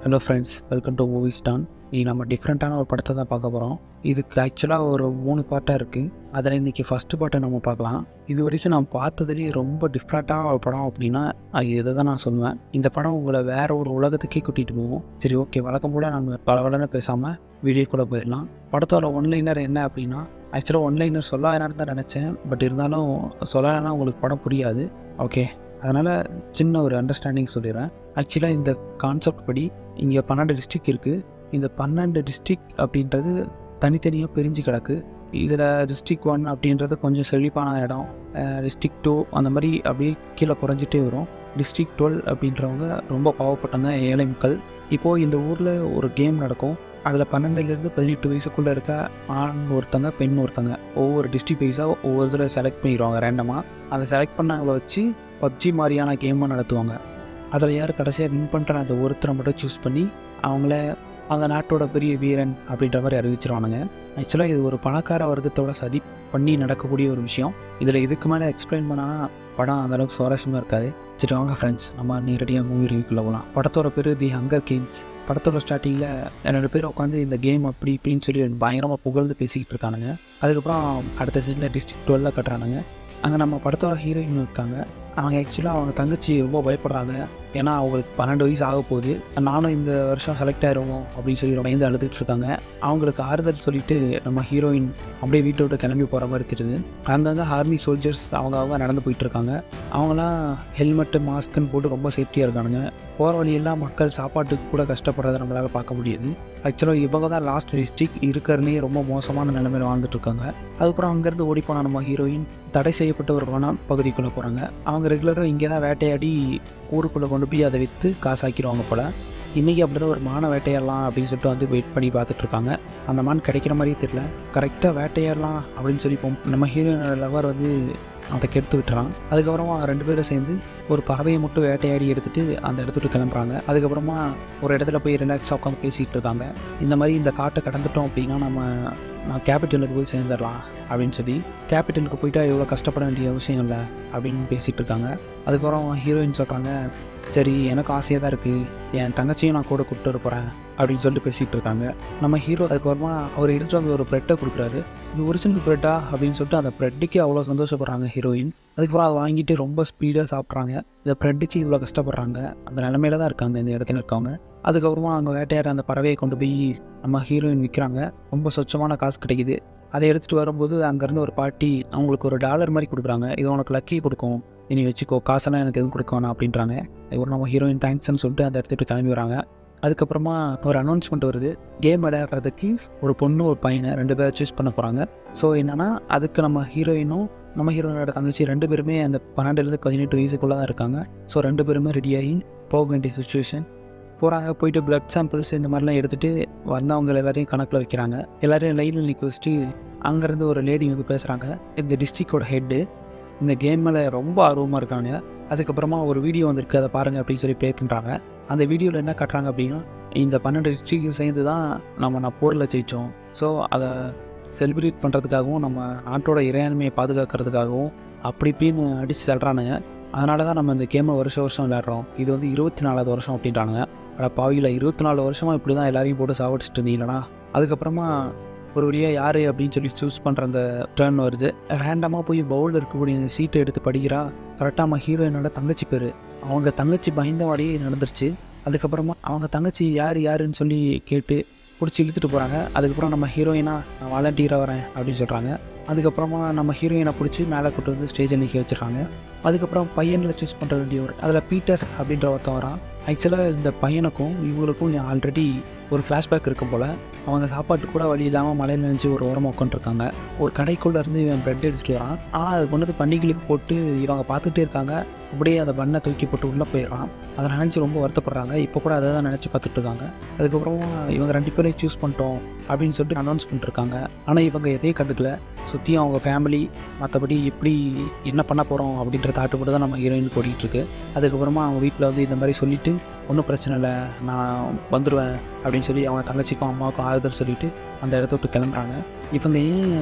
hello friends welcome to movies டான் நீ நம்ம டிஃப்ரெண்ட்டான ஒரு படத்தை தான் பார்க்க போகிறோம் இதுக்கு ஆக்சுவலாக ஒரு மூணு பாட்டாக இருக்குது அதில் இன்றைக்கி ஃபஸ்ட்டு பாட்டை நம்ம பார்க்கலாம் இது வரைக்கும் நான் பார்த்ததுலேயே ரொம்ப டிஃப்ரெண்ட்டான ஒரு படம் அப்படின்னா அது இதை தான் நான் சொல்லுவேன் இந்த படம் உங்களை வேற ஒரு உலகத்துக்கே கூட்டிகிட்டு போவோம் சரி ஓகே வழக்கம் போல நம்ம பல வளன்னு பேசாமல் வீடியோக்குள்ளே போயிடலாம் படத்தோட ஒன்லைனர் என்ன அப்படின்னா ஆக்சுவலாக ஒன்லைனர் சொல்ல வேணாம்னு தான் நினச்சேன் பட் இருந்தாலும் சொல்லலைன்னா உங்களுக்கு படம் புரியாது ஓகே அதனால் சின்ன ஒரு அண்டர்ஸ்டாண்டிங் சொல்லிடுறேன் ஆக்சுவலாக இந்த கான்செப்ட் படி இங்கே பன்னெண்டு டிஸ்ட்ரிக் இருக்குது இந்த பன்னெண்டு டிஸ்ட்ரிக் அப்படின்றது தனித்தனியாக பிரிஞ்சு கிடக்கு இதில் டிஸ்ட்ரிக் ஒன் அப்படின்றது கொஞ்சம் செழிப்பான இடம் டிஸ்ட்ரிக் டூ அந்த மாதிரி அப்படியே கீழே குறைஞ்சிட்டே வரும் டிஸ்ட்ரிக் டுவெல் அப்படின்றவங்க ரொம்ப பாவப்பட்டவங்க ஏழை மக்கள் இப்போது இந்த ஊரில் ஒரு கேம் நடக்கும் அதில் பன்னெண்டுலேருந்து பதினெட்டு வயசுக்குள்ளே இருக்க ஆண் ஒருத்தங்க பெண் ஒருத்தங்க ஒவ்வொரு டிஸ்ட்ரிக் வைஸாக ஒவ்வொரு இதில் செலக்ட் பண்ணிடுவாங்க ரேண்டமாக அதை செலக்ட் பண்ணவங்கள வச்சு பப்ஜி மாதிரியான கேமை நடத்துவாங்க அதில் யார் கடைசியாக வின் பண்ணுற அந்த ஒருத்தரை மட்டும் சூஸ் பண்ணி அவங்கள அந்த நாட்டோட பெரிய வீரன் அப்படின்ற மாதிரி அறிவிச்சிருவானுங்க ஆக்சுவலாக இது ஒரு பணக்கார வர்க்கத்தோட சதி பண்ணி நடக்கக்கூடிய ஒரு விஷயம் இதில் இதுக்கு மேலே எக்ஸ்பிளைன் பண்ணால் படம் அந்தளவுக்கு சுவாரஸ்யமாக இருக்காது சரி வாங்க ஃப்ரெண்ட்ஸ் நம்ம நேரடியாக மூவி ரிவ்யூக்குள்ள போகலாம் படத்தோட பேர் தி ஹங்கர் கேம்ஸ் படத்தோட ஸ்டார்டிங்கில் ரெண்டு பேர் உட்காந்து இந்த கேம் அப்படி இப்படின்னு சொல்லி பயங்கரமாக புகழ்ந்து பேசிக்கிட்டு இருக்கானுங்க அதுக்கப்புறம் அடுத்த சைடில் டிஸ்ட்ரிக்ட் டுவெல்ல கட்டுறானுங்க அங்கே நம்ம படத்தோட ஹீரோயின் இருக்காங்க அவங்க ஆக்சுவலாக அவங்க தங்கச்சி ரொம்ப பயப்படுறாங்க ஏன்னா அவங்களுக்கு பன்னெண்டு வயசு ஆக போகுது நானும் இந்த வருஷம் செலக்ட் ஆயிடுவோம் அப்படின்னு சொல்லி பயந்து அழுதுட்டு இருக்காங்க அவங்களுக்கு ஆறுதல் சொல்லிட்டு நம்ம ஹீரோயின் அப்படியே வீட்டை விட்டு கிளம்பி போகிற மாதிரி தெரியுது அங்கங்கே ஆர்மி சோல்ஜர்ஸ் அவங்க அவங்க நடந்து போயிட்டு இருக்காங்க அவங்களாம் ஹெல்மெட்டு மாஸ்க்குன்னு போட்டு ரொம்ப சேஃப்டியாக இருக்கானுங்க போகிற வழியெல்லாம் மக்கள் சாப்பாட்டுக்கு கூட கஷ்டப்படுறத நம்மளால் பார்க்க முடியுது ஆக்சுவலாக இவங்க தான் லாஸ்ட் டிஸ்ட்ரிக் இருக்கிறதுலே ரொம்ப மோசமான நிலைமையில் வாழ்ந்துட்டு இருக்காங்க அதுக்கப்புறம் அங்கேருந்து ஓடி போன நம்ம ஹீரோயின் தடை செய்யப்பட்ட ஒரு வன பகுதிக்குள்ளே போகிறாங்க அவங்க ரெகுலராக இங்கே தான் வேட்டையாடி ஊருக்குள்ளே கொண்டு போய் அதை விற்று காசாக்கிடுவாங்க போல் இன்றைக்கி அப்படி தான் ஒரு மானை வேட்டையாடலாம் அப்படின்னு சொல்லிட்டு வந்து வெயிட் பண்ணி பார்த்துட்ருக்காங்க அந்த மான் கிடைக்கிற மாதிரியே தெரியல கரெக்டாக வேட்டையாடலாம் அப்படின்னு சொல்லி போ நம்ம ஹீரோயினோட லவர் வந்து அதை கெடுத்து விட்டுறான் அதுக்கப்புறமா ரெண்டு பேரும் சேர்ந்து ஒரு பறவையை மட்டும் வேட்டையாடி எடுத்துகிட்டு அந்த இடத்த விட்டு கிளம்புறாங்க அதுக்கப்புறமா ஒரு இடத்துல போய் ரிலாக்ஸாக உட்காந்து பேசிகிட்டு இருக்காங்க இந்த மாதிரி இந்த காட்டை கடந்துட்டோம் அப்படின்னா நம்ம நான் கேபிட்டலுக்கு போய் சேர்ந்துடலாம் அப்படின்னு சொல்லி கேபிட்டலுக்கு போயிட்டா எவ்வளோ கஷ்டப்பட வேண்டிய அவசியம் இல்லை அப்படின்னு பேசிகிட்டு இருக்காங்க அதுக்கப்புறம் ஹீரோயின் சொல்கிறாங்க சரி எனக்கு ஆசையாக தான் இருக்குது என் தங்கச்சியும் நான் கூட கூப்பிட்டு போகிறேன் அப்படின்னு சொல்லிட்டு பேசிகிட்டு இருக்காங்க நம்ம ஹீரோ அதுக்கப்புறமா அவர் எடுத்துகிட்டு வந்து ஒரு ப்ரெட்டை கொடுக்குறாரு இது ஒரிஜினல் ப்ரெட்டா அப்படின்னு சொல்லிட்டு அந்த ப்ரெட்டுக்கே அவ்வளோ சந்தோஷப்படுறாங்க ஹீரோயின் அதுக்கப்புறம் அதை வாங்கிட்டு ரொம்ப ஸ்பீடாக சாப்பிட்றாங்க இந்த ப்ரெட்டுக்கு இவ்வளோ கஷ்டப்படுறாங்க அந்த நிலமையில தான் இருக்காங்க இந்த இடத்துல இருக்காங்க அதுக்கப்புறமா அங்கே வேட்டையாட அந்த பறவையை கொண்டு போய் நம்ம ஹீரோயின் விற்கிறாங்க ரொம்ப சொச்சமான காசு கிடைக்குது அதை எடுத்துகிட்டு வரும்போது அங்கேருந்து ஒரு பாட்டி அவங்களுக்கு ஒரு டாலர் மாதிரி கொடுக்குறாங்க இது உனக்கு லக்கி கொடுக்கும் இனி வச்சுக்கோ காசெல்லாம் எனக்கு எதுவும் கொடுக்க வேணாம் அப்படின்றாங்க ஒரு நம்ம ஹீரோயின் தேங்க்ஸ்ன்னு சொல்லிட்டு அந்த இடத்துட்டு கிளம்பி வராங்க அதுக்கப்புறமா ஒரு அனௌன்ஸ்மெண்ட் வருது கேம் விளையாடுறதுக்கு ஒரு பொண்ணு ஒரு பையனை ரெண்டு பேரை சூஸ் பண்ண போகிறாங்க ஸோ என்னென்னா அதுக்கு நம்ம ஹீரோயினும் நம்ம ஹீரோயினோட தங்கச்சி ரெண்டு பேருமே அந்த பன்னெண்டுலேருந்து பதினெட்டு வயசுக்குள்ளே தான் இருக்காங்க ஸோ ரெண்டு பேருமே ரெடியாகி போக வேண்டிய சுச்சுவேஷன் போகிறாங்க போயிட்டு பிளட் சாம்பிள்ஸ் இந்த மாதிரிலாம் எடுத்துகிட்டு வந்தவங்க எல்லாரையும் கணக்கில் வைக்கிறாங்க எல்லோரையும் லைனில் நிற்க வச்சுட்டு அங்கேருந்து ஒரு லேடி வந்து பேசுகிறாங்க இந்த டிஸ்ட்ரிக்டோட ஹெட்டு இந்த கேம் மேலே ரொம்ப ஆர்வமாக இருக்காங்க அதுக்கப்புறமா ஒரு வீடியோ வந்திருக்கு அதை பாருங்கள் அப்படின்னு சொல்லி ப்ளே பண்ணுறாங்க அந்த வீடியோவில் என்ன காட்டுறாங்க அப்படின்னா இந்த பன்னெண்டு டிஸ்ட்ரிக்ட் சேர்ந்து தான் நம்ம நான் போரில் ஜெயித்தோம் ஸோ அதை செலிப்ரேட் பண்ணுறதுக்காகவும் நம்ம நாட்டோட இறையாண்மையை பாதுகாக்கிறதுக்காகவும் அப்படி இப்படின்னு அடித்து தள்ளுறானுங்க அதனால தான் நம்ம இந்த கேமை வருஷம் வருஷம் விளையாடுறோம் இது வந்து இருபத்தி நாலாவது வருஷம் அப்படின்றானுங்க ஆனால் பாவியில் இருபத்தி நாலு வருஷமாக இப்படி தான் எல்லாரையும் போட்டு சாவடிச்சிட்டு இருந்தீங்களா அதுக்கப்புறமா ஒரு வழியாக யார் அப்படின்னு சொல்லி சூஸ் பண்ணுற அந்த டேர்ன் வருது ரேண்டமாக போய் பவுலில் இருக்கக்கூடிய அந்த சீட்டை எடுத்து படிக்கிறா கரெக்டாக நம்ம ஹீரோயினோட தங்கச்சி பேர் அவங்க தங்கச்சி பயந்த வாடியே நடந்துருச்சு அதுக்கப்புறமா அவங்க தங்கச்சி யார் யாருன்னு சொல்லி கேட்டு பிடிச்சி இழுத்துட்டு போகிறாங்க அதுக்கப்புறம் நம்ம ஹீரோயினாக நான் வாலண்டியராக வரேன் அப்படின்னு சொல்கிறாங்க அதுக்கப்புறமா நம்ம ஹீரோயினை பிடிச்சி மேலே கூட்டு வந்து ஸ்டேஜில் நிற்க வச்சுருக்காங்க அதுக்கப்புறம் பையனில் சூஸ் பண்ணுற வேண்டியவர் அதில் பீட்டர் அப்படின்ற ஒருத்தன் வரான் ஆக்சுவலாக இந்த பையனுக்கும் இவங்களுக்கும் ஆல்ரெடி ஒரு ஃப்ளாஷ்பேக் இருக்கும் போல் அவங்க சாப்பாட்டு கூட வழி இல்லாமல் மலையில் நினச்சி ஒரு ஓரமாக உட்காந்துருக்காங்க ஒரு கடைக்குள்ளே இருந்து இவன் ப்ரெட் எடுத்துகிட்டு வரான் ஆனால் அது கொண்டு வந்து பண்டிகைகளுக்கு போட்டு இவங்க பார்த்துட்டே இருக்காங்க அப்படியே அந்த பண்ணை தூக்கி போட்டு உள்ளே போயிடுறான் அதை நினச்சி ரொம்ப வருத்தப்படுறாங்க இப்போ கூட அதை தான் நினச்சி பார்த்துட்டு இருக்காங்க அதுக்கப்புறமா இவங்க ரெண்டு பேரையும் சூஸ் பண்ணிட்டோம் அப்படின்னு சொல்லிட்டு அனௌன்ஸ் பண்ணிட்டுருக்காங்க ஆனால் இவங்க எதையும் கண்டுக்கல சுற்றியும் அவங்க ஃபேமிலி மற்றபடி எப்படி என்ன பண்ண போகிறோம் அப்படின்ற தாட்டு மட்டும் தான் நம்ம ஹீரோயினுக்கு ஓடிட்டுருக்கு அதுக்கப்புறமா அவங்க வீட்டில் வந்து இந்த மாதிரி சொல்லிவிட்டு ஒன்றும் பிரச்சனை இல்லை நான் வந்துடுவேன் அப்படின்னு சொல்லி அவங்க தங்கச்சிக்கும் அம்மாவுக்கும் ஆறுதல் சொல்லிவிட்டு அந்த இடத்த விட்டு கிளம்புறாங்க இவங்க ஏன்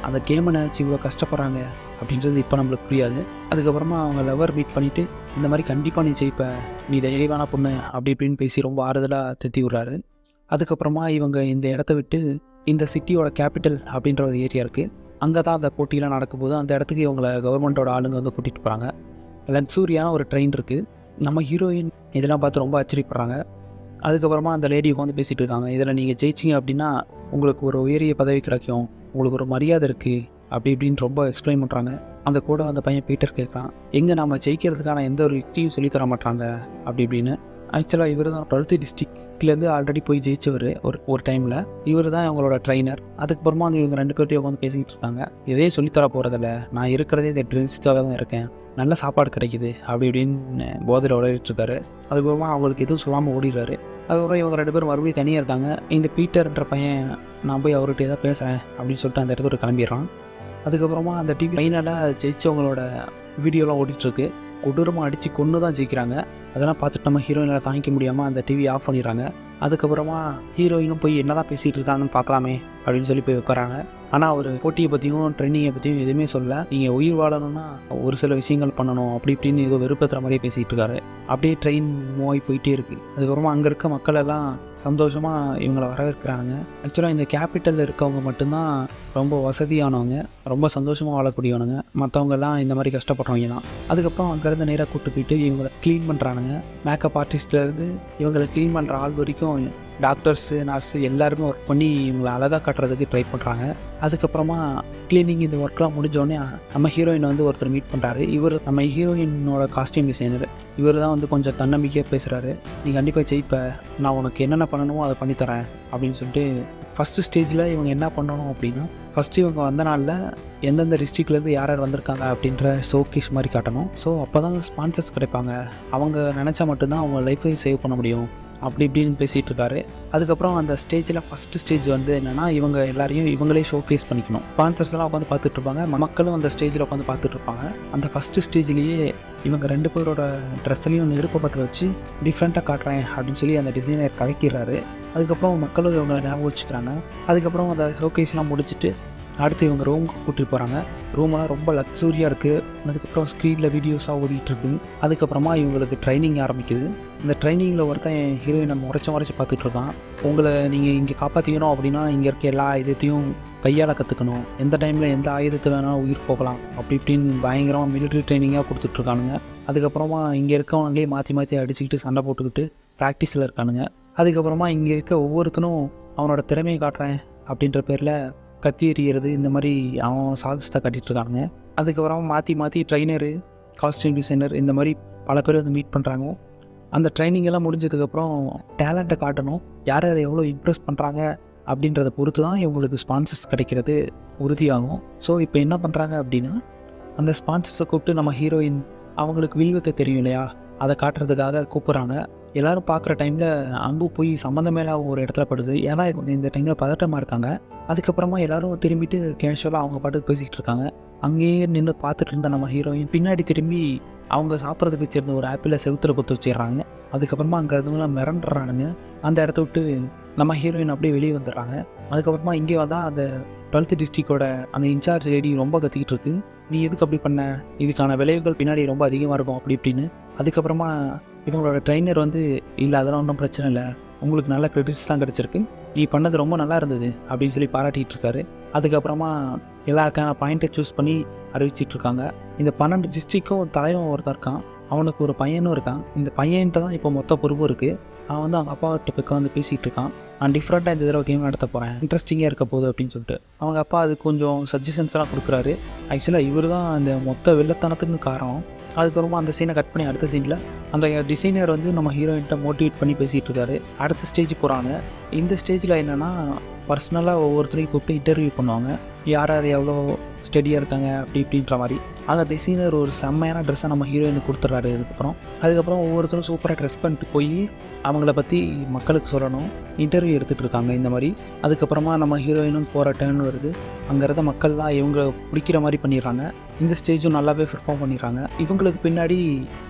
அந்த கேமை நினச்சி இவ்வளோ கஷ்டப்படுறாங்க அப்படின்றது இப்போ நம்மளுக்கு புரியாது அதுக்கப்புறமா அவங்க லவர் மீட் பண்ணிவிட்டு இந்த மாதிரி கண்டிப்பாக நீ ஜெயிப்ப நீ தைரியமான பொண்ணு அப்படி இப்படின்னு பேசி ரொம்ப ஆறுதலாக திட்டி விட்றாரு அதுக்கப்புறமா இவங்க இந்த இடத்த விட்டு இந்த சிட்டியோட கேபிட்டல் அப்படின்ற ஒரு ஏரியா இருக்குது அங்கே தான் அந்த போட்டியெலாம் நடக்கும்போது அந்த இடத்துக்கு இவங்களை கவர்மெண்ட்டோட ஆளுங்க வந்து கூட்டிகிட்டு போகிறாங்க லக்ஸூரியான ஒரு ட்ரெயின் இருக்குது நம்ம ஹீரோயின் இதெல்லாம் பார்த்து ரொம்ப ஆச்சரியப்படுறாங்க அதுக்கப்புறமா அந்த லேடி உட்காந்து பேசிகிட்டு இருக்காங்க இதில் நீங்கள் ஜெயிச்சிங்க அப்படின்னா உங்களுக்கு ஒரு உயரிய பதவி கிடைக்கும் உங்களுக்கு ஒரு மரியாதை இருக்குது அப்படி இப்படின்னு ரொம்ப எக்ஸ்பிளைன் பண்ணுறாங்க அந்த கூட அந்த பையன் பீட்டர் கேட்குறான் எங்கே நம்ம ஜெயிக்கிறதுக்கான எந்த ஒரு யுக்தியும் சொல்லித் தர மாட்டாங்க அப்படி இப்படின்னு ஆக்சுவலாக இவர் தான் டுவெல்த்து டிஸ்ட்ரிக்ட்லேருந்து ஆல்ரெடி போய் ஜெயிச்சவர் ஒரு ஒரு டைமில் இவர் தான் அவங்களோட ட்ரைனர் அதுக்கப்புறமா வந்து இவங்க ரெண்டு பேர்ட்டையும் உட்காந்து பேசிக்கிட்டு இருக்காங்க இதே சொல்லித்தர போகிறதில்ல நான் இருக்கிறதே இந்த ட்ரிங்க்ஸ்க்காக தான் இருக்கேன் நல்ல சாப்பாடு கிடைக்குது அப்படி இப்படின்னு போதையில் உழையிட்டு இருக்காரு அதுக்கப்புறமா அவங்களுக்கு எதுவும் சொல்லாமல் ஓடிடுறாரு அதுக்கப்புறம் இவங்க ரெண்டு பேரும் மறுபடியும் தனியாக இருக்காங்க இந்த பீட்டர்ன்ற பையன் நான் போய் அவர்கிட்ட ஏதாவது பேசுகிறேன் அப்படின்னு சொல்லிட்டு அந்த இடத்துக்கு கிளம்பிடுறான் அதுக்கப்புறமா அந்த டிவி ஃபைனலாக ஜெயிச்சவங்களோட வீடியோலாம் ஓடிட்டுருக்கு கொடூரமாக அடித்து கொன்று தான் ஜெயிக்கிறாங்க அதெல்லாம் பார்த்துட்டு நம்ம ஹீரோயினால் தாங்கிக்க முடியாமல் அந்த டிவி ஆஃப் பண்ணிடுறாங்க அதுக்கப்புறமா ஹீரோயினும் போய் என்ன தான் பேசிகிட்டு இருக்காங்கன்னு பார்க்கலாமே அப்படின்னு சொல்லி போய் உட்காராங்க ஆனால் அவர் போட்டியை பற்றியும் ட்ரைனிங்கை பற்றியும் எதுவுமே சொல்ல நீங்கள் உயிர் வாழணும்னா ஒரு சில விஷயங்கள் பண்ணணும் அப்படி இப்படின்னு ஏதோ வெறுப்பத்துற மாதிரியே பேசிகிட்டு இருக்காரு அப்படியே ட்ரெயின் மூவ் ஆகி போயிட்டே இருக்குது அதுக்கப்புறமா அங்கே இருக்க மக்கள் எல்லாம் சந்தோஷமாக இவங்களை வரவேற்கிறாங்க ஆக்சுவலாக இந்த கேபிட்டலில் இருக்கவங்க மட்டும்தான் ரொம்ப வசதியானவங்க ரொம்ப சந்தோஷமாக வாழக்கூடியவனுங்க மற்றவங்கெல்லாம் இந்த மாதிரி கஷ்டப்படுறவங்க தான் அதுக்கப்புறம் அங்கேருந்து நேராக கூட்டு போயிட்டு இவங்களை க்ளீன் பண்ணுறானுங்க மேக்கப் ஆர்டிஸ்ட்லேருந்து இவங்களை க்ளீன் பண்ணுற ஆள் வரைக்கும் டாக்டர்ஸு நர்ஸு எல்லாருமே ஒர்க் பண்ணி இவங்களை அழகாக காட்டுறதுக்கு ட்ரை பண்ணுறாங்க அதுக்கப்புறமா க்ளீனிங் இந்த ஒர்க்லாம் முடிஞ்சோடனே நம்ம ஹீரோயின் வந்து ஒருத்தர் மீட் பண்ணுறாரு இவர் நம்ம ஹீரோயினோட காஸ்டியூம் டிசைனர் இவர் தான் வந்து கொஞ்சம் தன்னம்பிக்கையாக பேசுகிறாரு நீ கண்டிப்பாக ஜெயிப்ப நான் உனக்கு என்னென்ன பண்ணணுமோ அதை பண்ணித்தரேன் அப்படின்னு சொல்லிட்டு ஃபஸ்ட்டு ஸ்டேஜில் இவங்க என்ன பண்ணணும் அப்படின்னா ஃபஸ்ட்டு இவங்க வந்த நாளில் எந்தெந்த டிஸ்ட்ரிக்ட்லேருந்து யார் யார் வந்திருக்காங்க அப்படின்ற ஷோகேஸ் மாதிரி காட்டணும் ஸோ அப்போ தான் ஸ்பான்சர்ஸ் கிடைப்பாங்க அவங்க நினச்சா மட்டும்தான் அவங்க லைஃப்பையும் சேவ் பண்ண முடியும் அப்படி இப்படின்னு பேசிகிட்டு இருக்காரு அதுக்கப்புறம் அந்த ஸ்டேஜில் ஃபஸ்ட்டு ஸ்டேஜ் வந்து என்னென்னா இவங்க எல்லாரையும் இவங்களே ஷோகேஸ் பண்ணிக்கணும் ஸ்பான்சர்ஸ்லாம் உட்காந்து பார்த்துட்டு இருப்பாங்க மக்களும் அந்த ஸ்டேஜில் உட்காந்து பார்த்துட்டு இருப்பாங்க அந்த ஃபஸ்ட்டு ஸ்டேஜ்லேயே இவங்க ரெண்டு பேரோட ட்ரெஸ்ஸையும் நெருப்பை பற்ற வச்சு டிஃப்ரெண்ட்டாக காட்டுறேன் அப்படின்னு சொல்லி அந்த டிசைனர் கலக்கிறாரு அதுக்கப்புறம் மக்களும் இவங்க ஞாபகம் வச்சுக்கிறாங்க அதுக்கப்புறம் அந்த ஷோகேஸ்லாம் முடிச்சுட்டு அடுத்து இவங்க ரூமுக்கு கூட்டிகிட்டு போகிறாங்க ரூமெல்லாம் ரொம்ப லக்ஸூரியாக இருக்குது அதுக்கப்புறம் ஸ்க்ரீனில் வீடியோஸாக ஓடிட்டுருக்கு அதுக்கப்புறமா இவங்களுக்கு ட்ரைனிங் ஆரம்பிக்குது இந்த ட்ரைனிங்கில் ஒருத்தன் என் ஹீரோயினை முறைச்சி முறைச்சி பார்த்துட்டு இருக்கான் உங்களை நீங்கள் இங்கே காப்பாற்றிக்கணும் அப்படின்னா இங்கே இருக்க எல்லா ஆயுதத்தையும் கையால் கற்றுக்கணும் எந்த டைமில் எந்த ஆயுதத்தை வேணாலும் உயிர் போகலாம் அப்படி இப்படின்னு பயங்கரமாக மிலிட்ரி ட்ரைனிங்காக கொடுத்துட்ருக்கானுங்க அதுக்கப்புறமா இங்கே இருக்கவங்களே மாற்றி மாற்றி அடிச்சுக்கிட்டு சண்டை போட்டுக்கிட்டு ப்ராக்டிஸில் இருக்கானுங்க அதுக்கப்புறமா இங்கே இருக்க ஒவ்வொருத்தனும் அவனோட திறமையை காட்டுறேன் அப்படின்ற பேரில் கத்தி எறிகிறது இந்த மாதிரி அவன் சாகசத்தை கட்டிட்டு இருக்காங்க அதுக்கப்புறம் மாற்றி மாற்றி ட்ரைனரு காஸ்டியூம் டிசைனர் இந்த மாதிரி பல பேர் வந்து மீட் பண்ணுறாங்க அந்த ட்ரைனிங் எல்லாம் முடிஞ்சதுக்கப்புறம் டேலண்ட்டை காட்டணும் யார் யாரை எவ்வளோ இம்ப்ரெஸ் பண்ணுறாங்க அப்படின்றத பொறுத்து தான் இவங்களுக்கு ஸ்பான்சர்ஸ் கிடைக்கிறது உறுதியாகும் ஸோ இப்போ என்ன பண்ணுறாங்க அப்படின்னா அந்த ஸ்பான்சர்ஸை கூப்பிட்டு நம்ம ஹீரோயின் அவங்களுக்கு வில்வத்தை தெரியும் இல்லையா அதை காட்டுறதுக்காக கூப்பிட்றாங்க எல்லாரும் பார்க்குற டைமில் அம்பு போய் சம்மந்தமே இல்லாத ஒரு இடத்துல படுது ஏன்னா இவங்க இந்த டைமில் பதட்டமாக இருக்காங்க அதுக்கப்புறமா எல்லாரும் திரும்பிட்டு கேஷுவலாக அவங்க பாட்டுக்கு பேசிகிட்டு இருக்காங்க அங்கேயே நின்று பார்த்துட்டு இருந்த நம்ம ஹீரோயின் பின்னாடி திரும்பி அவங்க சாப்பிட்றதுக்கு வச்சிருந்த ஒரு ஆப்பிளை செவுத்துல குத்து வச்சிடுறாங்க அதுக்கப்புறமா அங்கே இருந்தவங்களாம் மிரண்டுறானுங்க அந்த இடத்த விட்டு நம்ம ஹீரோயின் அப்படியே வெளியே வந்துடுறாங்க அதுக்கப்புறமா இங்கே வந்தால் அந்த டுவெல்த்து டிஸ்ட்ரிக்டோட அந்த இன்சார்ஜ் லேடி ரொம்ப கத்திக்கிட்டு இருக்கு நீ எதுக்கு அப்படி பண்ண இதுக்கான விளைவுகள் பின்னாடி ரொம்ப அதிகமாக இருக்கும் அப்படி இப்படின்னு அதுக்கப்புறமா இவங்களோட ட்ரைனர் வந்து இல்லை அதெல்லாம் ஒன்றும் பிரச்சனை இல்லை உங்களுக்கு நல்ல கிரெடிட்ஸ் தான் கிடச்சிருக்கு நீ பண்ணது ரொம்ப நல்லா இருந்தது அப்படின்னு சொல்லி பாராட்டிகிட்டு இருக்காரு அதுக்கப்புறமா எல்லாருக்கான பாயிண்ட்டை சூஸ் பண்ணி அறிவிச்சிட்டு இருக்காங்க இந்த பன்னெண்டு டிஸ்ட்ரிக்கும் தலைவன் ஒருத்தன் இருக்கான் அவனுக்கு ஒரு பையனும் இருக்கான் இந்த பையன்கிட்ட தான் இப்போ மொத்த பொறுப்பும் இருக்குது அவன் வந்து அவங்க அப்பாவிட்ட போய் வந்து பேசிகிட்டு இருக்கான் நான் டிஃப்ரெண்ட்டாக இந்த தடவை கேம் நடத்த போகிறேன் இன்ட்ரெஸ்டிங்காக இருக்க போகுது அப்படின்னு சொல்லிட்டு அவங்க அப்பா அது கொஞ்சம் சஜஷன்ஸ்லாம் கொடுக்குறாரு ஆக்சுவலாக இவர் தான் அந்த மொத்த வெள்ளத்தனத்துக்கு காரணம் அதுக்கப்புறமா அந்த சீனை கட் பண்ணி அடுத்த சீனில் அந்த டிசைனர் வந்து நம்ம ஹீரோயின்ட்ட மோட்டிவேட் பண்ணி பேசிகிட்டு இருக்காரு அடுத்த ஸ்டேஜ் போகிறாங்க இந்த ஸ்டேஜில் என்னென்னா பர்சனலாக ஒவ்வொருத்தரையும் கூப்பிட்டு இன்டர்வியூ பண்ணுவாங்க யார் யார் எவ்வளோ ஸ்டடியாக இருக்காங்க அப்படி இப்படின்ற மாதிரி அந்த டிசைனர் ஒரு செம்மையான ட்ரெஸ்ஸை நம்ம ஹீரோயினுக்கு கொடுத்துட்றாரு இதுக்கப்புறம் அதுக்கப்புறம் ஒவ்வொருத்தரும் சூப்பராக ட்ரெஸ் பண்ணிட்டு போய் அவங்கள பற்றி மக்களுக்கு சொல்லணும் இன்டர்வியூ எடுத்துகிட்டு இருக்காங்க இந்த மாதிரி அதுக்கப்புறமா நம்ம ஹீரோயினும் போகிற டேர்ன் வருது அங்கே இருந்த மக்கள்லாம் இவங்க பிடிக்கிற மாதிரி பண்ணிடுறாங்க இந்த ஸ்டேஜும் நல்லாவே பெர்ஃபார்ம் பண்ணிடுறாங்க இவங்களுக்கு பின்னாடி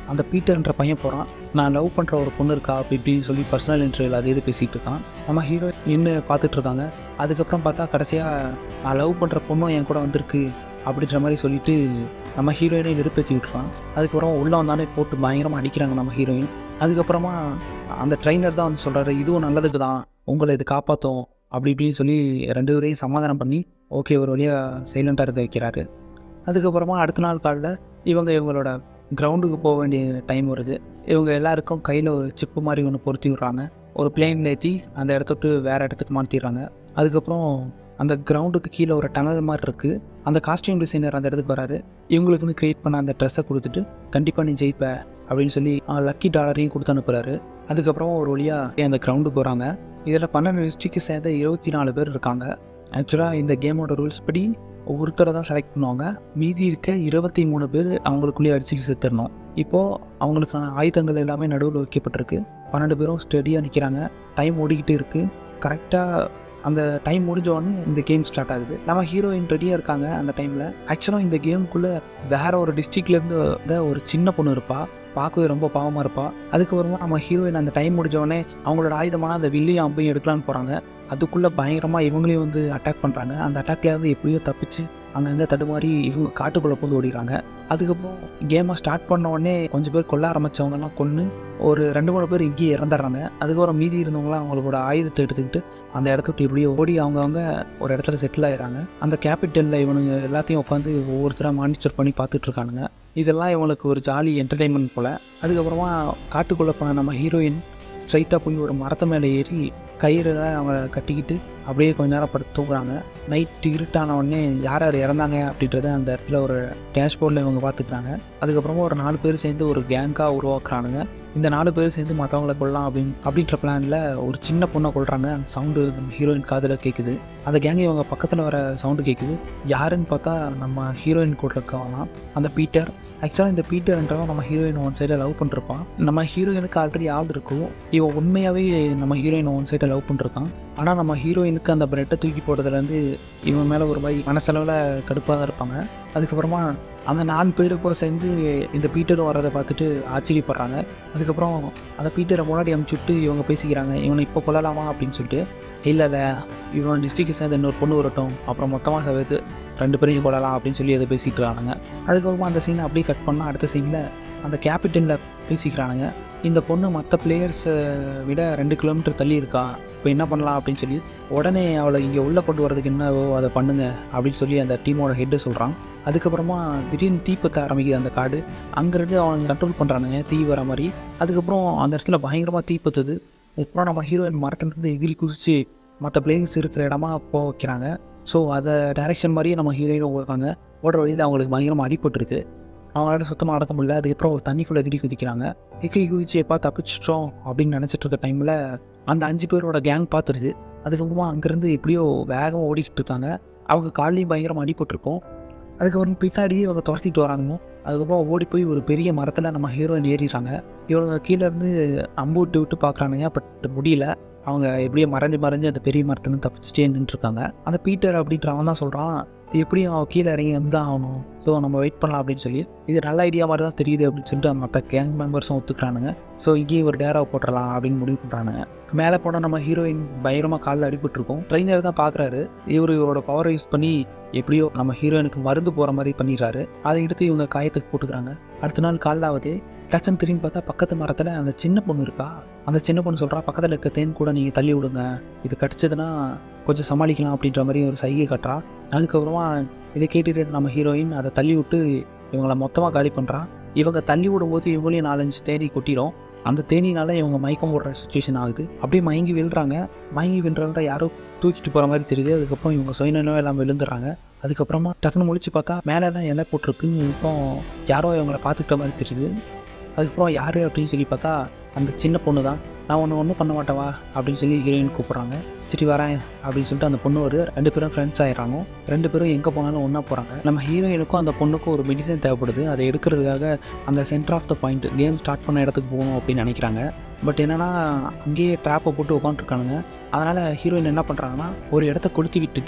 அந்த பீட்டர்ன்ற பையன் போகிறான் நான் லவ் பண்ணுற ஒரு பொண்ணு இருக்கா அப்படி இப்படின்னு சொல்லி பர்சனல் இன்டர்வியூவில் அது இது பேசிகிட்டு இருக்கான் நம்ம ஹீரோ நின்று பார்த்துட்டு இருக்காங்க அதுக்கப்புறம் பார்த்தா கடைசியாக நான் லவ் பண்ணுற பொண்ணும் என் கூட வந்திருக்கு அப்படின்ற மாதிரி சொல்லிட்டு நம்ம ஹீரோயினை வெறுப்பேச்சு விட்டுறான் அதுக்கப்புறம் உள்ளே வந்தாலே போட்டு பயங்கரமாக அடிக்கிறாங்க நம்ம ஹீரோயின் அதுக்கப்புறமா அந்த ட்ரைனர் தான் வந்து சொல்கிறாரு இதுவும் நல்லதுக்கு தான் உங்களை இது காப்பாற்றும் அப்படி இப்படின்னு சொல்லி ரெண்டு பேரையும் சமாதானம் பண்ணி ஓகே ஒரு வழியாக சைலண்ட்டாக இருக்க வைக்கிறாரு அதுக்கப்புறமா அடுத்த நாள் காலையில் இவங்க இவங்களோட கிரவுண்டுக்கு போக வேண்டிய டைம் வருது இவங்க எல்லாருக்கும் கையில் ஒரு சிப்பு மாதிரி ஒன்று பொருத்தி விட்றாங்க ஒரு பிளேன் ஏற்றி அந்த இடத்த விட்டு வேறு இடத்துக்கு மாற்றிடுறாங்க அதுக்கப்புறம் அந்த கிரவுண்டுக்கு கீழே ஒரு டனல் மாதிரி இருக்குது அந்த காஸ்டியூம் டிசைனர் அந்த இடத்துக்கு வராரு இவங்களுக்குன்னு க்ரியேட் பண்ண அந்த ட்ரெஸ்ஸை கொடுத்துட்டு கண்டிப்பாக நீ ஜெயிப்ப அப்படின்னு சொல்லி லக்கி டாலரையும் கொடுத்து அனுப்புகிறாரு அதுக்கப்புறம் ஒரு வழியாக அந்த கிரவுண்டுக்கு போகிறாங்க இதில் பன்னெண்டு டிஸ்ட்ரிக்ட் சேர்ந்த இருபத்தி நாலு பேர் இருக்காங்க ஆக்சுவலாக இந்த கேமோட ரூல்ஸ் படி ஒருத்தரை தான் செலக்ட் பண்ணுவாங்க மீதி இருக்க இருபத்தி மூணு பேர் அவங்களுக்குள்ளேயே அடிச்சு செத்துடணும் இப்போது அவங்களுக்கான ஆயுதங்கள் எல்லாமே நடுவில் வைக்கப்பட்டிருக்கு பன்னெண்டு பேரும் ஸ்டெடியாக நிற்கிறாங்க டைம் ஓடிக்கிட்டு இருக்குது கரெக்டாக அந்த டைம் முடிஞ்ச உடனே இந்த கேம் ஸ்டார்ட் ஆகுது நம்ம ஹீரோயின் ரெடியாக இருக்காங்க அந்த டைமில் ஆக்சுவலாக இந்த கேமுக்குள்ளே வேற ஒரு டிஸ்ட்ரிக்ட்லேருந்து வந்த ஒரு சின்ன பொண்ணு இருப்பா பார்க்கவே ரொம்ப பாவமாக இருப்பா அதுக்கப்புறமா நம்ம ஹீரோயின் அந்த டைம் முடிஞ்ச உடனே அவங்களோட ஆயுதமான அந்த வில்லையும் அம்பையும் எடுக்கலான்னு போகிறாங்க அதுக்குள்ளே பயங்கரமாக இவங்களையும் வந்து அட்டாக் பண்ணுறாங்க அந்த அட்டாக்லேருந்து எப்படியோ தப்பிச்சு அங்கங்கே தடுமாறி இவங்க காட்டுக்குள்ளே போந்து ஓடிடுறாங்க அதுக்கப்புறம் கேமை ஸ்டார்ட் பண்ண உடனே கொஞ்சம் பேர் கொல்ல ஆரம்பித்தவங்கலாம் கொன்று ஒரு ரெண்டு மூணு பேர் இங்கேயே இறந்துடுறாங்க அதுக்கப்புறம் மீதி இருந்தவங்களாம் அவங்களோட ஆயுதத்தை எடுத்துக்கிட்டு அந்த இடத்த விட்டு இப்படியே ஓடி அவங்கவுங்க ஒரு இடத்துல செட்டில் ஆயிடுறாங்க அந்த கேபிட்டலில் இவனுங்க எல்லாத்தையும் உட்காந்து ஒவ்வொருத்தராக மானிட்டர் பண்ணி பார்த்துட்டு இருக்கானுங்க இதெல்லாம் இவங்களுக்கு ஒரு ஜாலி என்டர்டெயின்மெண்ட் போல் அதுக்கப்புறமா காட்டுக்குள்ளே போன நம்ம ஹீரோயின் ஸ்ட்ரைட்டாக போய் ஒரு மரத்து மேலே ஏறி கயிறுல அவங்க கட்டிக்கிட்டு அப்படியே கொஞ்ச நேரம் படுத்து தூங்குறாங்க நைட் இருட்டான உடனே யார் யார் இறந்தாங்க அப்படின்றத அந்த இடத்துல ஒரு டேஷ்போர்டில் இவங்க பார்த்துக்கிறாங்க அதுக்கப்புறமா ஒரு நாலு பேர் சேர்ந்து ஒரு கேங்காக உருவாக்குறானுங்க இந்த நாலு பேர் சேர்ந்து மற்றவங்களை கொள்ளலாம் அப்படின்னு அப்படின்ற பிளானில் ஒரு சின்ன பொண்ணை கொள்கிறாங்க அந்த சவுண்டு நம்ம ஹீரோயின் காதில் கேட்குது அந்த கேங் இவங்க பக்கத்தில் வர சவுண்டு கேட்குது யாருன்னு பார்த்தா நம்ம ஹீரோயின் கூட இருக்கவங்களாம் அந்த பீட்டர் ஆக்சுவலாக இந்த பீட்டர்ன்றவன் நம்ம ஹீரோயின் ஒன் சைடில் லவ் பண்ணிருப்பான் நம்ம ஹீரோயினுக்கு ஆல்ரெடி ஆள் இருக்கும் இவன் உண்மையாகவே நம்ம ஹீரோயின் ஒன் சைடை லவ் பண்ணிருக்கான் ஆனால் நம்ம ஹீரோயினுக்கு அந்த பிரெட்டை தூக்கி போடுறதுலேருந்து இவன் மேலே ஒரு மாதிரி மனசளவில் கடுப்பாக தான் இருப்பாங்க அதுக்கப்புறமா அந்த நாலு பேரு கூட சேர்ந்து இந்த பீட்டரும் வரதை பார்த்துட்டு ஆச்சரியப்படுறாங்க அதுக்கப்புறம் அந்த பீட்டரை முன்னாடி அமுச்சுட்டு இவங்க பேசிக்கிறாங்க இவனை இப்போ கொல்லலாமா அப்படின்னு சொல்லிட்டு இல்லை இல்லை இவன் டிஸ்ட்ரிக்ட் சேர்ந்த இன்னொரு பொண்ணு வரட்டும் அப்புறம் மொத்தமாக சேர்த்து ரெண்டு பேரையும் கொள்ளலாம் அப்படின்னு சொல்லி அதை பேசிட்டு இருக்கானுங்க அதுக்கப்புறமா அந்த சீனை அப்படியே கட் பண்ணால் அடுத்த சீனில் அந்த கேபிட்டனில் பேசிக்கிறானுங்க இந்த பொண்ணு மற்ற பிளேயர்ஸை விட ரெண்டு கிலோமீட்டர் தள்ளி இருக்கா இப்போ என்ன பண்ணலாம் அப்படின்னு சொல்லி உடனே அவளை இங்கே உள்ளே கொண்டு வரதுக்கு என்னவோ அதை பண்ணுங்க அப்படின்னு சொல்லி அந்த டீமோட ஹெட்டு சொல்கிறான் அதுக்கப்புறமா திடீர்னு தீ பற்ற ஆரம்பிக்குது அந்த காடு அங்கேருந்து அவனுங்க கண்ட்ரோல் பண்ணுறானுங்க தீ வர மாதிரி அதுக்கப்புறம் அந்த இடத்துல பயங்கரமாக தீ பற்றுது அப்புறம் நம்ம ஹீரோயின் மரத்துலேருந்து எகிரி குதிச்சு மற்ற பிளேயர்ஸ் இருக்கிற இடமா போக வைக்கிறாங்க ஸோ அதை டைரெக்ஷன் மாதிரியே நம்ம ஹீரோயினும் ஓடுறாங்க ஓடுற வழியில் அவங்களுக்கு பயங்கரமாக அடிபட்டுருக்கு அவங்களால சுத்தமாக அடக்க முடியல அதுக்கப்புறம் ஒரு தண்ணிக்குள்ளே எகிரி குதிக்கிறாங்க எகிரி குதிச்சு எப்போ தப்பிச்சிட்டோம் அப்படின்னு நினச்சிட்டு இருக்க டைமில் அந்த அஞ்சு பேரோட கேங் பார்த்துருது அதுக்கப்புறமா அங்கேருந்து எப்படியோ வேகமாக ஓடிக்கிட்டு இருக்காங்க அவங்க காலையும் பயங்கரமாக அடிபட்டிருக்கும் அதுக்கப்புறம் பின்னாடியே அவங்க துரத்திட்டு வராங்க அதுக்கப்புறம் ஓடி போய் ஒரு பெரிய மரத்தில் நம்ம ஹீரோயின் ஏறிடுறாங்க இவங்க கீழே இருந்து அம்பு விட்டு விட்டு பார்க்குறானுங்க பட் முடியல அவங்க எப்படியோ மறைஞ்சு மறைஞ்சு அந்த பெரிய மரத்துலேருந்து தப்பிச்சுட்டே நின்றுருக்காங்க அந்த பீட்டர் அப்படின்றவன் தான் சொல்கிறான் எப்படியும் அவன் கீழே இறங்கி வந்து தான் ஆகணும் ஸோ நம்ம வெயிட் பண்ணலாம் அப்படின்னு சொல்லி இது நல்ல ஐடியா மாதிரி தான் தெரியுது அப்படின்னு சொல்லிட்டு மற்ற கேங் மெம்பர்ஸும் ஒத்துக்கிறானுங்க ஸோ இங்கேயே ஒரு டேராவை போட்டுடலாம் அப்படின்னு முடிவு பண்ணுறானுங்க மேலே போனால் நம்ம ஹீரோயின் பயங்கரமாக காலில் அடிபட்டிருக்கும் ட்ரெயினர் தான் பார்க்குறாரு இவர் இவரோட பவரை யூஸ் பண்ணி எப்படியோ நம்ம ஹீரோயினுக்கு மருந்து போகிற மாதிரி பண்ணிடுறாரு அதை எடுத்து இவங்க காயத்துக்கு போட்டுக்கிறாங்க அடுத்த நாள் காலைல ஆகுது டக்குன்னு திரும்பி பார்த்தா பக்கத்து மரத்தில் அந்த சின்ன பொண்ணு இருக்கா அந்த சின்ன பொண்ணு சொல்கிறா பக்கத்தில் இருக்க தேன் கூட நீங்கள் தள்ளி விடுங்க இது கடிச்சதுன்னா கொஞ்சம் சமாளிக்கலாம் அப்படின்ற மாதிரி ஒரு சைகை கட்டுறா அதுக்கப்புறமா இதை கேட்டுட்டு நம்ம ஹீரோயின் அதை தள்ளி விட்டு இவங்களை மொத்தமாக காலி பண்ணுறான் இவங்க தள்ளி விடும்போது இவங்களையும் நாலஞ்சு தேனி கொட்டிடும் அந்த தேனினால இவங்க மயக்கம் போடுற சுச்சுவேஷன் ஆகுது அப்படியே மயங்கி விழுறாங்க மயங்கி விழுறவங்க யாரோ தூக்கிட்டு போகிற மாதிரி தெரியுது அதுக்கப்புறம் இவங்க சுயநலம் எல்லாம் விழுந்துடுறாங்க அதுக்கப்புறமா டக்குன்னு முழிச்சு பார்த்தா மேலே தான் இலை போட்டிருக்கு இப்போ யாரோ இவங்கள பார்த்துக்கிட்ட மாதிரி தெரியுது அதுக்கப்புறம் யார் அப்படின்னு சொல்லி பார்த்தா அந்த சின்ன பொண்ணு தான் நான் ஒன்று ஒன்றும் பண்ண மாட்டேவா அப்படின்னு சொல்லி ஹீரோயின் கூப்பிட்றாங்க சரி வரேன் அப்படின்னு சொல்லிட்டு அந்த பொண்ணு வருது ரெண்டு பேரும் ஃப்ரெண்ட்ஸ் ஆயிடுறாங்க ரெண்டு பேரும் எங்கே போனாலும் ஒன்றா போகிறாங்க நம்ம ஹீரோயினுக்கும் அந்த பொண்ணுக்கும் ஒரு மெடிசன் தேவைப்படுது அதை எடுக்கிறதுக்காக அந்த centre of the point game start பண்ண இடத்துக்கு போகணும் அப்படின்னு நினைக்கிறாங்க பட் என்னென்னா அங்கேயே ட்ராப்பை போட்டு உட்காந்துருக்கானுங்க அதனால் ஹீரோயின் என்ன பண்ணுறாங்கன்னா ஒரு இடத்த கொளுத்தி விட்டுட்டு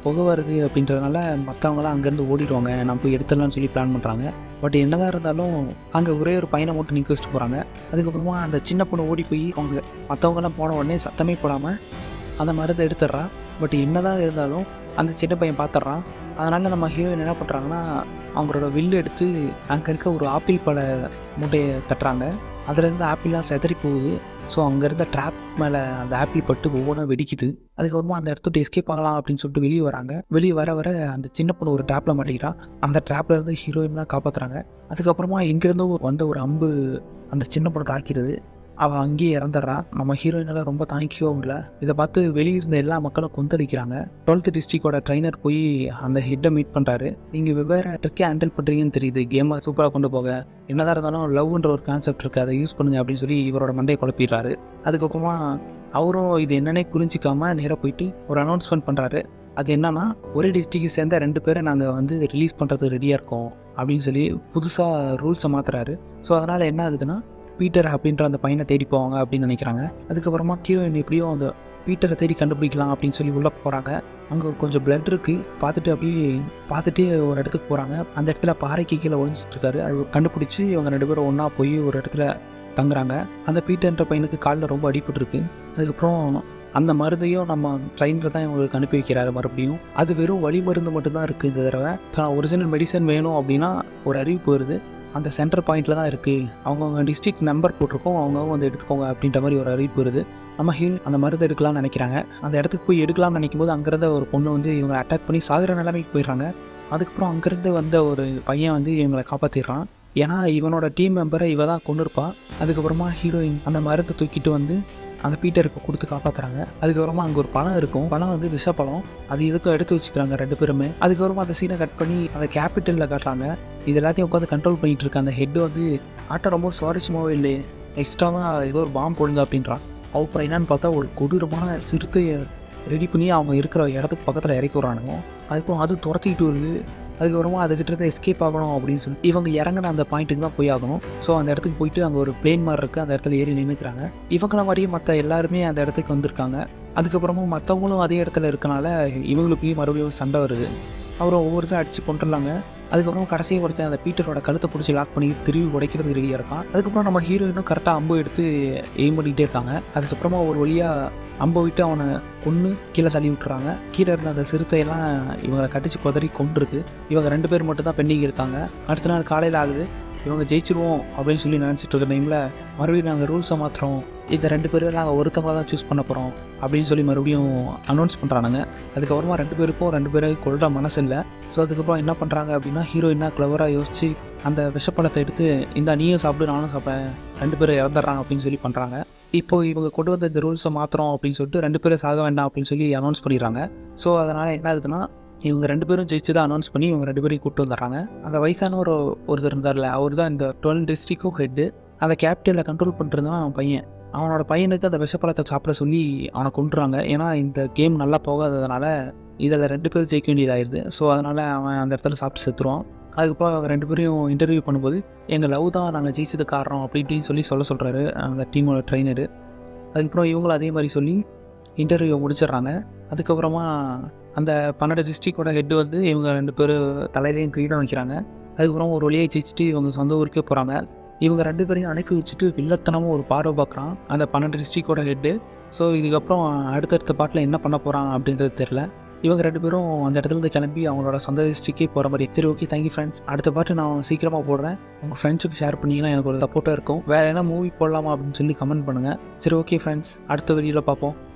புகை வருது அப்படின்றதுனால மற்றவங்களாம் அங்கேருந்து ஓடிடுவாங்க நம்ம போய் எடுத்துடலாம்னு சொல்லி பிளான் பண்ணுறாங்க பட் என்னதான் இருந்தாலும் அங்கே ஒரே ஒரு பையனை மட்டும் நிற்க வச்சுட்டு போகிறாங்க அதுக்கப்புறமா அந்த சின்ன பொண்ணு ஓடி போய் அவங்க மற்றவங்கலாம் போன உடனே சத்தமே போடாமல் அந்த மருந்தை எடுத்துடுறா பட் என்னதான் இருந்தாலும் அந்த சின்ன பையன் பார்த்துட்றான் அதனால் நம்ம ஹீரோயின் என்ன பண்ணுறாங்கன்னா அவங்களோட வில்லு எடுத்து அங்கே இருக்க ஒரு ஆப்பிள் பழ மூட்டையை தட்டுறாங்க அதுலேருந்து ஆப்பிள்லாம் செதறி போகுது ஸோ அங்கே இருந்த ட்ராப் மேலே அந்த ஆப்பிள் பட்டு ஒவ்வொன்றா வெடிக்குது அதுக்கப்புறமா அந்த இடத்துட்டு எஸ்கேப் ஆகலாம் அப்படின்னு சொல்லிட்டு வெளியே வராங்க வெளியே வர வர அந்த சின்ன பொண்ணு ஒரு ட்ராப்பில் மாட்டிக்கிறா அந்த ட்ராப்ல இருந்து ஹீரோயின் தான் காப்பாற்றுறாங்க அதுக்கப்புறமா இங்கேருந்து வந்த ஒரு அம்பு அந்த சின்ன பொண்ணு தாக்கிறது அவள் அங்கேயே இறந்துடுறா நம்ம ஹீரோயினால் ரொம்ப தாங்கிக்கவும் இல்லை இதை பார்த்து வெளியே இருந்த எல்லா மக்களும் கொந்தளிக்கிறாங்க டுவெல்த் டிஸ்ட்ரிக்டோட ட்ரைனர் போய் அந்த ஹெட்டை மீட் பண்ணுறாரு நீங்கள் வெவ்வேறு ட்ரிக்கே ஹேண்டில் பண்ணுறீங்கன்னு தெரியுது கேமை சூப்பராக கொண்டு போக என்னதான் இருந்தாலும் லவ்ன்ற ஒரு கான்செப்ட் இருக்குது அதை யூஸ் பண்ணுங்க அப்படின்னு சொல்லி இவரோட மண்டையை குழப்பிடுறாரு அதுக்கப்புறமா அவரும் இது என்னன்னே புரிஞ்சிக்காம நேராக போயிட்டு ஒரு அனௌன்ஸ்மெண்ட் பண்ணுறாரு அது என்னன்னா ஒரே டிஸ்ட்ரிக்ட் சேர்ந்த ரெண்டு பேரை நாங்கள் வந்து ரிலீஸ் பண்ணுறதுக்கு ரெடியாக இருக்கோம் அப்படின்னு சொல்லி புதுசாக ரூல்ஸை மாற்றுறாரு ஸோ அதனால் என்ன ஆகுதுன்னா பீட்டர் அப்படின்ற அந்த பையனை தேடி போவாங்க அப்படின்னு நினைக்கிறாங்க அதுக்கப்புறமா ஹீரோயின் எப்படியும் அந்த பீட்டரை தேடி கண்டுபிடிக்கலாம் அப்படின்னு சொல்லி உள்ளே போகிறாங்க அங்கே கொஞ்சம் பிளட் இருக்குது பார்த்துட்டு அப்படியே பார்த்துட்டே ஒரு இடத்துக்கு போகிறாங்க அந்த இடத்துல பாறைக்கு கீழே ஒழிஞ்சிட்டு இருக்காரு அது கண்டுபிடிச்சி இவங்க ரெண்டு பேரும் ஒன்றா போய் ஒரு இடத்துல தங்குறாங்க அந்த பீட்டர்ன்ற பையனுக்கு காலில் ரொம்ப அடிபட்டிருக்கு அதுக்கப்புறம் அந்த மருந்தையும் நம்ம ட்ரெயினில் தான் இவங்களுக்கு அனுப்பி வைக்கிறாரு மறுபடியும் அது வெறும் வழி மருந்து மட்டும்தான் இருக்குது இந்த தடவை ஒரிஜினல் மெடிசன் வேணும் அப்படின்னா ஒரு அறிவிப்பு வருது அந்த சென்டர் பாயிண்டில் தான் இருக்குது அவங்கவுங்க டிஸ்ட்ரிக்ட் நம்பர் போட்டிருக்கோம் அவங்கவுங்க வந்து எடுத்துக்கோங்க அப்படின்ற மாதிரி ஒரு அறிவிப்பு வருது நம்ம ஹீரோ அந்த மருந்து எடுக்கலாம்னு நினைக்கிறாங்க அந்த இடத்துக்கு போய் எடுக்கலாம்னு நினைக்கும் போது அங்கேருந்த ஒரு பொண்ணு வந்து இவங்களை அட்டாக் பண்ணி சாகிற நிலைமைக்கு போயிடுறாங்க அதுக்கப்புறம் அங்கேருந்து வந்த ஒரு பையன் வந்து இவங்களை காப்பாற்றிடுறான் ஏன்னா இவனோட டீம் மெம்பரை இவ தான் கொண்டு இருப்பா அதுக்கப்புறமா ஹீரோயின் அந்த மருந்தை தூக்கிட்டு வந்து அந்த பீட்டருக்கு கொடுத்து காப்பாற்றுறாங்க அதுக்கப்புறமா அங்கே ஒரு பழம் இருக்கும் பழம் வந்து விஷப்பழம் அது எதுக்கும் எடுத்து வச்சுக்கிறாங்க ரெண்டு பேருமே அதுக்கப்புறமா அந்த சீனை கட் பண்ணி அந்த கேபிட்டலில் காட்டுறாங்க இது எல்லாத்தையும் உட்காந்து கண்ட்ரோல் பண்ணிட்டு இருக்க அந்த ஹெட் வந்து ஆட்டம் ரொம்ப சுவாரஸ்யமாகவே இல்லை எக்ஸ்ட்ராவாக ஏதோ ஒரு பாம்பு போடுங்க அப்படின்றான் அப்புறம் என்னன்னு பார்த்தா ஒரு கொடூரமான சிறுத்தையை ரெடி பண்ணி அவங்க இருக்கிற இடத்துக்கு பக்கத்தில் இறக்கி விட்றானுங்க அதுக்கப்புறம் அது துரத்திக்கிட்டு வருது அதுக்கப்புறமா அதுக்கிட்ட இருந்து எஸ்கேப் ஆகணும் அப்படின்னு சொல்லி இவங்க இறங்கின அந்த பாயிண்ட்டுக்கு தான் போய் ஆகணும் ஸோ அந்த இடத்துக்கு போயிட்டு அங்கே ஒரு பிளேன் மாதிரி இருக்குது அந்த இடத்துல ஏறி நின்றுக்கிறாங்க இவங்கள மாதிரியே மற்ற எல்லாருமே அந்த இடத்துக்கு வந்திருக்காங்க அதுக்கப்புறமா மற்றவங்களும் அதே இடத்துல இருக்கனால இவங்களுக்குள்ளேயும் மறுபடியும் சண்டை வருது அவரும் ஒவ்வொருத்தரும் அடித்து கொண்டுடலாங்க அதுக்கப்புறம் கடைசியை ஒருத்தன் அந்த பீட்டரோட கழுத்தை பிடிச்சி லாக் பண்ணி திரும்பி உடைக்கிறது ரெடியாக இருக்கான் அதுக்கப்புறம் நம்ம ஹீரோயினும் கரெக்டாக அம்பு எடுத்து எய்ம் பண்ணிக்கிட்டே இருக்காங்க அதுக்கப்புறமா ஒரு வழியாக அம்பை விட்டு அவனை கொன்று கீழே தள்ளி விட்டுறாங்க கீழே இருந்த அந்த சிறுத்தையெல்லாம் இவங்களை கட்டிச்சு குதறி கொண்டிருக்கு இவங்க ரெண்டு பேர் மட்டும் தான் பெண்டிங் இருக்காங்க அடுத்த நாள் காலையில் ஆகுது இவங்க ஜெயிச்சிருவோம் அப்படின்னு சொல்லி நினச்சிட்டு இருக்க டைமில் மறுபடியும் நாங்கள் ரூல்ஸை மாற்றுறோம் இந்த ரெண்டு பேரும் நாங்கள் ஒருத்தவங்க தான் சூஸ் பண்ண போகிறோம் அப்படின்னு சொல்லி மறுபடியும் அனௌன்ஸ் பண்ணுறானுங்க அதுக்கப்புறமா ரெண்டு பேருக்கும் ரெண்டு பேரும் கொள்கிற மனசு இல்லை ஸோ அதுக்கப்புறம் என்ன பண்ணுறாங்க அப்படின்னா ஹீரோயினாக க்ளவராக யோசிச்சு அந்த விஷப்பழத்தை எடுத்து இந்த நீயும் சாப்பிடு நானும் சாப்பிட்டேன் ரெண்டு பேரும் இறந்துடுறாங்க அப்படின்னு சொல்லி பண்ணுறாங்க இப்போ இவங்க கொண்டு வந்த இந்த ரூல்ஸை மாற்றுறோம் அப்படின்னு சொல்லிட்டு ரெண்டு பேரும் சாக வேண்டாம் அப்படின்னு சொல்லி அனௌன்ஸ் பண்ணிடுறாங்க ஸோ அதனால் என்ன ஆகுதுன்னா இவங்க ரெண்டு பேரும் ஜெயிச்சு தான் அனௌன்ஸ் பண்ணி இவங்க ரெண்டு பேரையும் கூப்பிட்டு வந்துடுறாங்க அந்த வயசான ஒரு ஒருத்தர் இருந்தார்ல அவர் தான் இந்த டுவெல் டிஸ்ட்ரிக்டும் ஹெட்டு அந்த கேபிட்டலில் கண்ட்ரோல் பண்ணிருந்தான் அவன் பையன் அவனோட பையனுக்கு அந்த விஷப்பழத்தை சாப்பிட சொல்லி அவனை கொண்டுறாங்க ஏன்னா இந்த கேம் நல்லா போகாததுனால இதில் ரெண்டு பேரும் ஜெயிக்க வேண்டியதாயிருது ஸோ அதனால் அவன் அந்த இடத்துல சாப்பிட்டு செத்துருவான் அதுக்கப்புறம் அவங்க ரெண்டு பேரையும் இன்டர்வியூ பண்ணும்போது எங்கள் லவ் தான் நாங்கள் ஜெயிச்சது காரணம் அப்படி இப்படின்னு சொல்லி சொல்ல சொல்கிறாரு அந்த டீமோட ட்ரைனரு அதுக்கப்புறம் இவங்களும் அதே மாதிரி சொல்லி இன்டர்வியூ முடிச்சிடுறாங்க அதுக்கப்புறமா அந்த பன்னெண்டு டிஸ்ட்ரிக்டோட ஹெட் வந்து இவங்க ரெண்டு பேரும் தலையிலையும் கிரீடம் வைக்கிறாங்க அதுக்கப்புறம் ஒரு வழியை ஜெயிச்சுட்டு இவங்க சொந்த ஊருக்கே போகிறாங்க இவங்க ரெண்டு பேரையும் அனுப்பி வச்சுட்டு வில்லத்தனமும் ஒரு பார்வை பார்க்குறான் அந்த பன்னெண்டு டிஸ்ட்ரிக்டோட ஹெட்டு ஸோ இதுக்கப்புறம் அடுத்தடுத்த பாட்டில் என்ன பண்ண போகிறான் அப்படின்றது தெரில இவங்க ரெண்டு பேரும் அந்த இடத்துல இருந்து கிளம்பி அவங்களோட சொந்த டிஸ்ட்ரிக்கே போகிற மாதிரி சரி ஓகே தேங்க்யூ ஃப்ரெண்ட்ஸ் அடுத்த பாட்டு நான் சீக்கிரமாக போடுறேன் உங்கள் ஃப்ரெண்ட்ஸுக்கு ஷேர் பண்ணிங்கன்னா எனக்கு ஒரு சப்போர்ட்டாக இருக்கும் வேறு என்ன மூவி போடலாமா அப்படின்னு சொல்லி கமெண்ட் பண்ணுங்கள் சரி ஓகே ஃப்ரெண்ட்ஸ் அடுத்த வீடியோவில் பார்ப்போம்